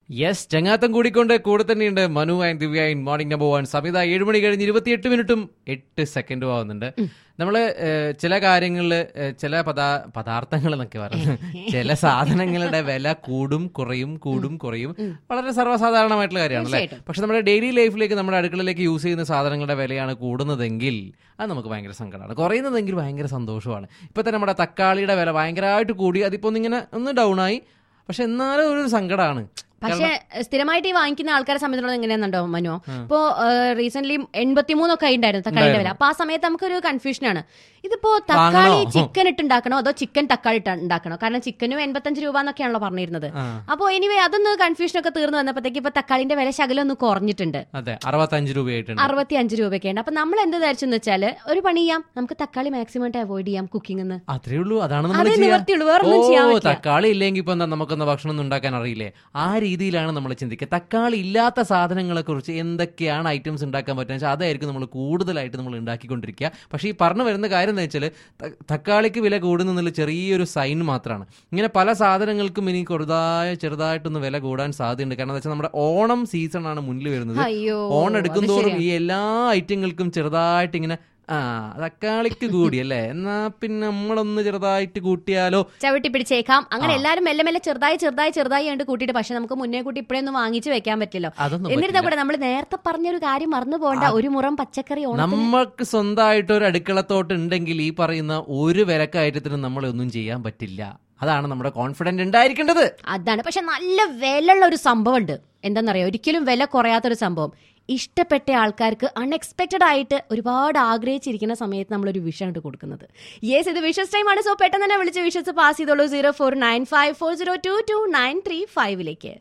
Yes ചങ്ങാത്തം കൂടിക്കൊണ്ട് കൂടെ തന്നെയുണ്ട് Manu and Divya in morning number one സമയത്ത് ഏഴ് മണി കഴിഞ്ഞ് ഇരുപത്തിയെട്ട് മിനിറ്റും എട്ട് സെക്കൻഡും ആവുന്നുണ്ട് നമ്മള് ഏഹ്, ചില കാര്യങ്ങളിൽ ചില പദാ പദാർത്ഥങ്ങൾ എന്നൊക്കെ പറഞ്ഞു ചില സാധനങ്ങളുടെ വില കൂടും കുറയും കൂടും കുറയും വളരെ സർവ്വസാധാരണമായിട്ടുള്ള കാര്യമാണ് അല്ലേ തീർച്ചയായിട്ടും. പക്ഷെ നമ്മുടെ ഡെയിലി ലൈഫിലേക്ക് നമ്മുടെ അടുക്കളയിലേക്ക് യൂസ് ചെയ്യുന്ന സാധനങ്ങളുടെ വിലയാണ് കൂടുന്നതെങ്കിൽ അത് നമുക്ക് ഭയങ്കര സങ്കടമാണ് കുറയുന്നതെങ്കിൽ ഭയങ്കര സന്തോഷമാണ് ഇപ്പൊ തന്നെ നമ്മുടെ തക്കാളിയുടെ വില ഭയങ്കരമായിട്ട് കൂടി അതിപ്പോ ഒന്നിങ്ങനെ ഒന്ന് ഡൗൺ ആയി പക്ഷെ എന്നാലും ഒരു സങ്കടമാണ് പക്ഷെ സ്ഥിരമായിട്ട് ഈ വാങ്ങിക്കുന്ന ആൾക്കാരെ സംബന്ധിച്ചിടത്തോളം എങ്ങനെയാണെന്നുണ്ടോ മനോ ഇപ്പോ റീസെന്റ് എൺപത്തിമൂന്നൊക്കെ ആയിട്ടുണ്ടായിരുന്നു തക്കാളിയുടെ വില അപ്പൊ ആ സമയത്ത് നമുക്കൊരു കൺഫ്യൂഷനാണ് ഇതിപ്പോ തക്കാളി വാങ്ങണോ? ചിക്കൻ ഇട്ട് ഉണ്ടാക്കണോ അതോ ചിക്കൻ തക്കാളി ഇട്ട് ഉണ്ടാക്കണോ കാരണം ചിക്കനും എൺപത്തഞ്ച് രൂപ എന്നൊക്കെയാണല്ലോ പറഞ്ഞിരുന്നത് ആ. അപ്പൊ എനിവേ അതൊന്ന് കൺഫ്യൂഷൻ ഒക്കെ തീർന്നു വന്നപ്പോഴത്തേക്ക് ഇപ്പൊ തക്കാളിന്റെ വില ശകലം ഒന്ന് കുറഞ്ഞിട്ടുണ്ട് അതെ അറുപത്തഞ്ച് രൂപയായിട്ടുണ്ട് അറുപത്തി അഞ്ച് രൂപയൊക്കെയുണ്ട് അപ്പൊ നമ്മൾ എന്ത് ധരിച്ചെന്ന് വെച്ചാല് ഒരു പണി ചെയ്യാം നമുക്ക് തക്കാളി മാക്സിമം ആയിട്ട് അവോയ്ഡ് ചെയ്യാം കുക്കിംഗ് എന്ന് അത്രേ ഉള്ളൂ അതാണ് നമ്മൾ അതേ ചെയ്യാ. നിവർത്തിയുള്ളൂ, വേറൊന്നും ചെയ്യാൻ ഓ, പറ്റില്ല. തക്കാളി ഇല്ലെങ്കിൽ ഇപ്പൊ എന്താ നമുക്കൊന്ന് ഭക്ഷണം ഒന്നും ഉണ്ടാക്കാൻ അറിയില്ലേ ആ രീതിയിലാണ് നമ്മൾ ചിന്തിക്കുക തക്കാളി ഇല്ലാത്ത സാധനങ്ങളെ കുറിച്ച് എന്തൊക്കെയാണ് ഐറ്റംസ് ഉണ്ടാക്കാൻ പറ്റുക വെച്ചാൽ അതായിരിക്കും നമ്മൾ കൂടുതലായിട്ട് നമ്മൾ ഉണ്ടാക്കിക്കൊണ്ടിരിക്കുക പക്ഷേ ഈ പറഞ്ഞു വരുന്ന കാര്യം എന്താ വെച്ചാൽ തക്കാളിക്ക് വില കൂടുന്നുള്ള ചെറിയൊരു സൈൻ മാത്രമാണ് ഇങ്ങനെ പല സാധനങ്ങൾക്കും ഇനി ചെറുതായ ചെറുതായിട്ടൊന്ന് വില കൂടാൻ സാധ്യതയുണ്ട് കാരണം എന്താ വെച്ചാൽ നമ്മുടെ ഓണം സീസൺ ആണ് മുന്നിൽ വരുന്നത് അയ്യോ ഓൺ അത് എടുക്കുന്തോറും ശരിയാ. ഈ എല്ലാ ഐറ്റങ്ങൾക്കും ചെറുതായിട്ട് ഇങ്ങനെ ആ തക്കാളിക്ക് കൂടി അല്ലേ എന്നാ പിന്നെ നമ്മളൊന്ന് ചെറുതായിട്ട് കൂട്ടിയാലോ ചവിട്ടി പിടിച്ചേക്കാം അങ്ങനെ എല്ലാരും മെല്ലെ മെല്ലെ ചെറുതായി ചെറുതായി ചെറുതായി കണ്ട് കൂട്ടിയിട്ട് പക്ഷെ നമുക്ക് മുന്നേ കൂട്ടി ഇപ്പഴൊന്നും വാങ്ങിച്ചു വെക്കാൻ പറ്റില്ലോ അതൊന്നും എന്നിരുന്നാ പറ്റില്ല. കൂടെ നമ്മൾ നേരത്തെ പറഞ്ഞൊരു കാര്യം മറന്നു പോകണ്ട ഒരു മുറം പച്ചക്കറി ഓണത്തിന് നമ്മൾക്ക് സ്വന്തമായിട്ട് ഒരു അടുക്കളത്തോട്ട് ഉണ്ടെങ്കിൽ ഈ പറയുന്ന ഒരു വിലക്കയറ്റത്തിനും നമ്മളെ ഒന്നും ചെയ്യാൻ പറ്റില്ല അതാണ് നമ്മുടെ കോൺഫിഡന്റ് ഉണ്ടായിരിക്കേണ്ടത് അതാണ് പക്ഷെ നല്ല വിലയുള്ള ഒരു സംഭവം ഉണ്ട് എന്താണെന്നറിയോ ഒരിക്കലും വില കുറയാത്തൊരു സംഭവം ഇഷ്ടപ്പെട്ട ആൾക്കാർക്ക് അൺഎക്സ്പെക്റ്റഡ് ആയിട്ട് ഒരുപാട് ആഗ്രഹിച്ചിരിക്കുന്ന സമയത്ത് നമ്മളൊരു വിഷ ഉണ്ട് കൊടുക്കുന്നത് യെസ് ഇത് വിഷസ് ടൈം ആണ് സോ പെട്ടെന്ന് തന്നെ വിളിച്ച് വിഷസ് പാസ് ചെയ്തോളൂ zero four nine five four zero two two nine three ഫൈവിലേക്ക്